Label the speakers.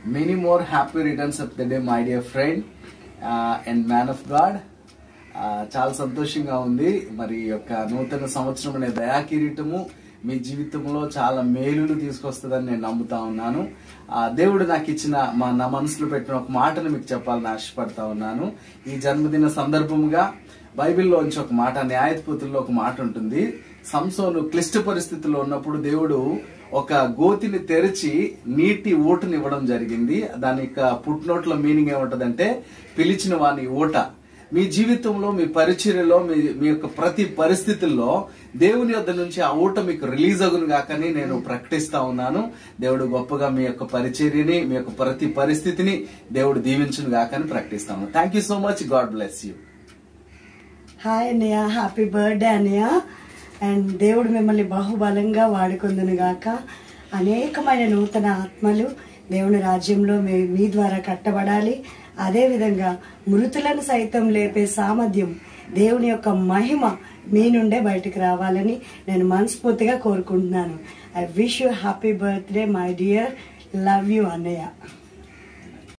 Speaker 1: many more happy returns of the day my dear friend and man of God చాలా సంతోషంగా ఉంది మరి ఈ యొక్క నూతన సంవత్సరం అనే దయా కిరీటము మీ జీవితంలో చాలా మేలులు తీసుకొస్తుందని నేను నమ్ముతా ఉన్నాను ఆ దేవుడు నాకు ఇచ్చిన మా నా మనసులో పెట్టిన ఒక మాటను మీకు చెప్పాలని ఆశపడతా ఉన్నాను ఈ జన్మదిన సందర్భముగా బైబిల్లోంచి ఒక మాట న్యాయధిపతుల్లో ఒక మాట ఉంటుంది సంసోను క్లిష్ట పరిస్థితుల్లో ఉన్నప్పుడు దేవుడు ఒక గోతిని తెరిచి నీటి ఊటని ఇవ్వడం జరిగింది దాని యొక్క పుట్నోట్ల మీనింగ్ ఏముంటదంటే పిలిచిన వాని ఊట మీ జీవితంలో మీ పరిచర్యలో మీ మీ యొక్క ప్రతి పరిస్థితుల్లో దేవుని యొద్ద నుంచి ఆ ఊట మీకు రిలీజ్ అగును గాకని నేను ప్రకటిస్తా ఉన్నాను దేవుడు గొప్పగా మీ యొక్క పరిచర్యని మీ యొక్క ప్రతి పరిస్థితిని దేవుడు దీవించును గాకని ప్రకటిస్తాను thank you so much God bless you
Speaker 2: hi అన్నయ్య హ్యాపీ బర్త్డే అన్నయ్య అండ్ దేవుడు మిమ్మల్ని బాహుబలంగా వాడుకుందును గాక అనేకమైన నూతన ఆత్మలు దేవుని రాజ్యంలో మీ మీ ద్వారా కట్టబడాలి అదేవిధంగా మృతులను సైతం లేపే సామర్థ్యం దేవుని యొక్క మహిమ మీ నుండే బయటకు రావాలని నేను మనస్ఫూర్తిగా కోరుకుంటున్నాను I wish you happy birthday my dear love you అన్నయ్య